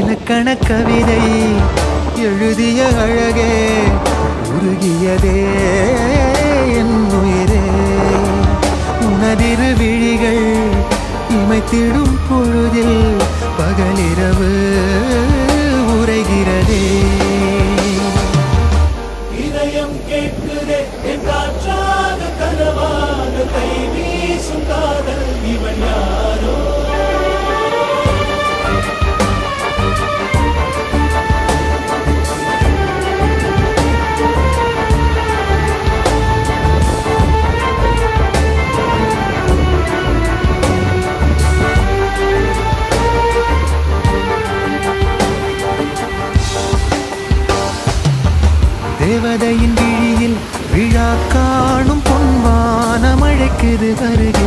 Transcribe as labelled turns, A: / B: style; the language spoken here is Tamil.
A: இலக்கண கவிதை எழுதிய அழகே உருகியதே என் உயிரே உனதிரு விழிகள் இமைத்திடும் பொழுதில் பகலிரவு உரைகிறதே
B: இதயம் கேட்குதே என் காற்றாக கனவாக கை வீசும் காதல் இவன் யாரோ
A: தேவதையின் விழியில் விழா காணும் பொன்வானம் அழைக்குது அருகே